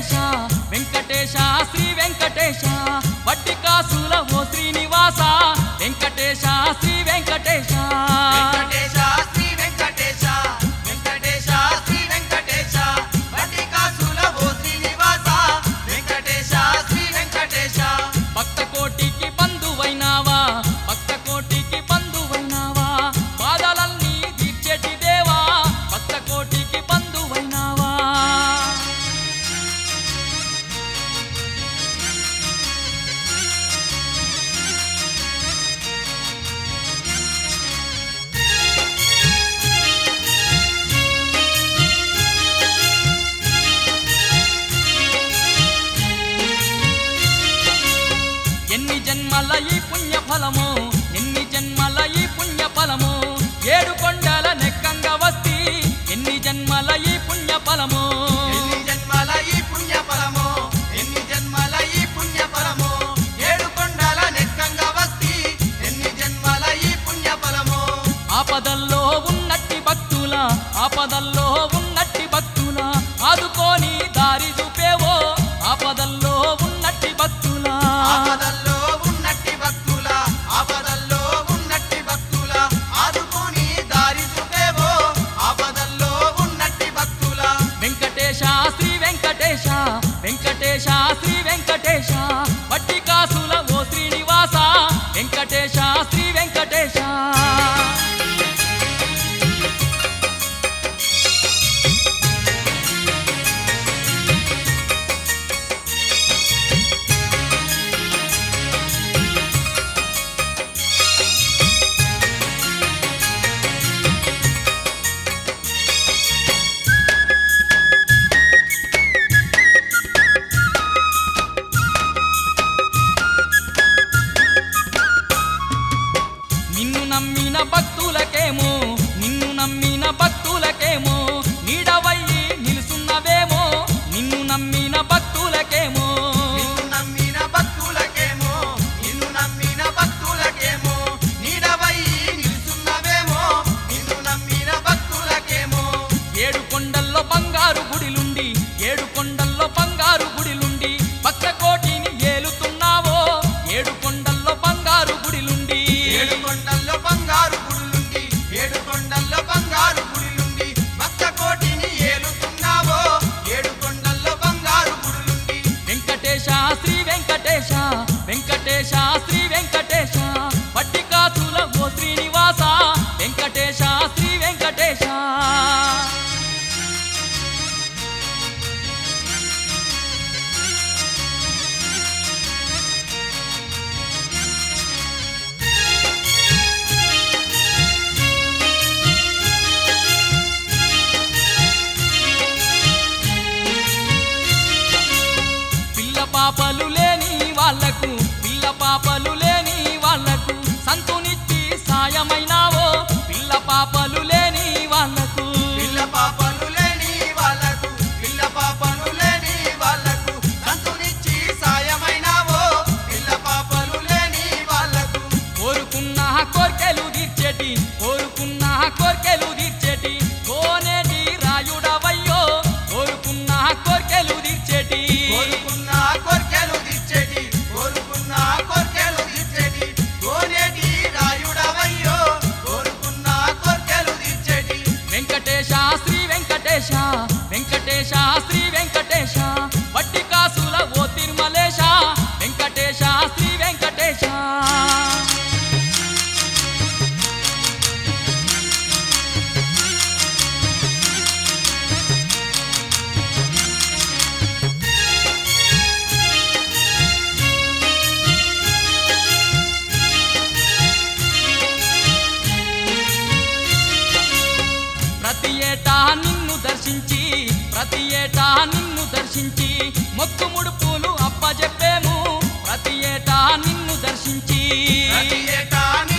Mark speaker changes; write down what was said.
Speaker 1: వెంకటేశ వెంకటేశ శ్రీ వెంకటేశ వడ్డి కాసుల ఓ శ్రీనివాస వెంకటేశ శ్రీ వెంకటేశ
Speaker 2: వెంకటేశ శ్రీ వెంకటేశ వెంకటేశ శ్రీ వెంకటేశ వడ్డీ కాసుల ఓ శ్రీనివాస వెంకటేశ శ్రీ వెంకటేశ
Speaker 1: భక్త కోటికి బంధువైనావా భక్త కోటికి బంధువైనావా బాధలన్నీ తీర్చేటి దేవా భక్త కోటికి బంధువైనావా ఎన్ని జన్మల ఈ పుణ్య ఫలము ఎన్ని జన్మల ఈ పుణ్య ఫలము ఏడు కొండల నెక్కంగా వస్తి ఎన్ని జన్మల ఈ పుణ్య ఫలము
Speaker 2: ఎన్ని జన్మల ఈ పుణ్య ఫలము ఎన్ని జన్మల ఈ పుణ్య ఫలము ఏడు కొండల నెక్కంగా వస్తి ఎన్ని జన్మల ఈ పుణ్య ఫలము
Speaker 1: ఆపదల్లో ఉన్నట్టి భక్తుల ఆపదల్లో ఉన్నట్టి భక్తుల ఆదుకొని దారి చూపేవో ఆపదల్లో ఉన్నట్టి భక్తుల
Speaker 2: ఆపదల్లో ఉన్నట్టి భక్తుల ఆపదల్లో ఉన్నట్టి భక్తుల ఆదుకొని దారి చూపేవో ఆపదల్లో ఉన్నట్టి భక్తుల
Speaker 1: వెంకటేశ శ్రీ వెంకటేశ వెంకటేశ శ్రీ వెంకటేశ వడ్డి కాసుల ఓ శ్రీనివాస వెంకటేశ శ్రీ వెంకటేశ నిన్ను నమ్మిన భక్తులకేమో నిన్ను నమ్మిన భక్తులకేమో నీడవయ్యి నిలుసున్నవేమో నిన్ను నమ్మిన భక్తులకేమో
Speaker 2: నిన్ను నమ్మిన భక్తులకేమో నిన్ను నమ్మిన భక్తులకేమో నీడవై నిలుచున్నవేమో నిన్ను నమ్మిన భక్తులకేమో
Speaker 1: ఏడు కొండల్లో బంగారు గుడిలుండి ఏడు కొండల్లో బంగారు గుడిలుండి భక్త కోటిని ఏలుతున్నావో ఏడు కొండల్లో బంగారు గుడిలుండి
Speaker 2: ఏడు కొండల్లో బంగారు గుడులుండి ఏడు కొండల్లో బంగారు గుడిలుండి భక్త కోటిని ఏలుతున్నావో ఏడు కొండల్లో బంగారు గుడులుండి
Speaker 1: వెంకటేశ శ్రీ వెంకటేశ వెంకటేశ శ్రీ వెంకటేశ వడ్డి కాసుల ఓ శ్రీనివాస వెంకటేశ శ్రీ వెంకటేశ పిల్ల పాపలు లేని వాళ్లకు పిల్ల పాపలు లేని వాళ్లకు సంతునిచ్చి సాయమైనావో పిల్ల పాపలు లేని వాళ్లకు
Speaker 2: పిల్ల పాపలు లేని వాళ్ళకు పిల్ల పాపలు లేని వాళ్ళకు సంతునిచ్చి సాయమైనావో పిల్ల పాపలు లేని వాళ్ళకు
Speaker 1: కోరుకున్న కోర్కెలు తీర్చేటి కోరుకున్న కోర్కెలు తీర్చేటి కోనేటి రాయుడవయ్యో కోరుకున్న కోర్కెలు తీర్చేటి
Speaker 2: కోరుకున్న కోర్కెలు తీర్చేటి కోరుకున్న కోర్కెలు తీర్చేటి కోనేటి రాయుడవయ్యో కోరుకున్న కోర్కెలు తీర్చేటి
Speaker 1: వెంకటేశ శ్రీ వెంకటేశ వెంకటేశ శ్రీ వెంకటేశ వడ్డి కాసుల ఓ తిరుమలేశ వెంకటేశ శ్రీ వెంకటేశ ప్రతి ఏటా నిన్ను దర్శించి ప్రతి ఏటా నిన్ను దర్శించి మొక్కు ముడుపులు అప్పజెప్పేము ప్రతి ఏటా నిన్ను దర్శించి
Speaker 2: ప్రతి ఏటా